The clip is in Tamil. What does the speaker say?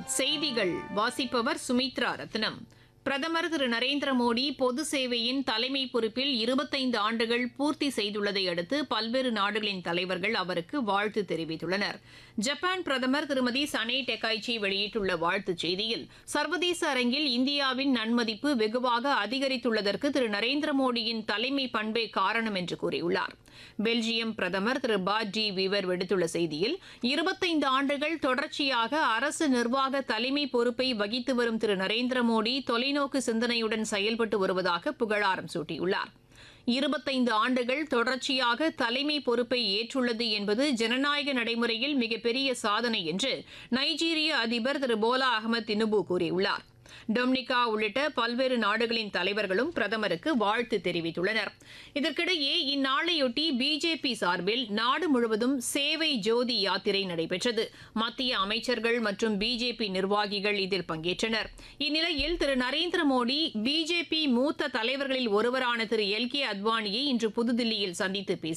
செய்திகள் வாசிப்பவர் சுமித்ரா ரத்னம் பிரதமர் திரு நரேந்திர மோடி பொது சேவையின் தலைமை பொறுப்பில் இருபத்தைந்து ஆண்டுகள் பூர்த்தி செய்துள்ளதை அடுத்து பல்வேறு நாடுகளின் தலைவர்கள் அவருக்கு வாழ்த்து தெரிவித்துள்ளனர் ஜப்பான் பிரதமர் திருமதி சனே டெக்காய்ச்சி வெளியிட்டுள்ள வாழ்த்துச் செய்தியில் சர்வதேச அரங்கில் இந்தியாவின் நன்மதிப்பு வெகுவாக அதிகரித்துள்ளதற்கு திரு நரேந்திர மோடியின் தலைமை பண்பே காரணம் என்று கூறியுள்ளார் பெல்ஜியம் பிரதமர் திரு பாட் டி வீவர் விடுத்துள்ள செய்தியில் இருபத்தைந்து ஆண்டுகள் தொடர்ச்சியாக அரசு நிர்வாக தலைமை பொறுப்பை வகித்து வரும் திரு நரேந்திர மோடி தொலைநோக்கு சிந்தனையுடன் செயல்பட்டு வருவதாக புகழாரம் சூட்டியுள்ளார் இருபத்தைந்து ஆண்டுகள் தொடர்ச்சியாக தலைமை பொறுப்பை ஏற்றுள்ளது என்பது ஜனநாயக நடைமுறையில் மிகப்பெரிய சாதனை என்று நைஜீரிய அதிபர் திரு போலா அகமது தினுபு கூறியுள்ளார் டொமினிகா உள்ளிட்ட பல்வேறு நாடுகளின் தலைவர்களும் பிரதமருக்கு வாழ்த்து தெரிவித்துள்ளனர் இதற்கிடையே இந்நாளையொட்டி பிஜேபி சார்பில் நாடு முழுவதும் சேவை ஜோதி யாத்திரை நடைபெற்றது மத்திய அமைச்சர்கள் மற்றும் பிஜேபி நிர்வாகிகள் இதில் பங்கேற்றனர் இந்நிலையில் திரு நரேந்திர மோடி பிஜேபி மூத்த தலைவர்களில் ஒருவரான திரு எல் கே அத்வானியை இன்று புதுதில்லியில் சந்தித்து பேசினார்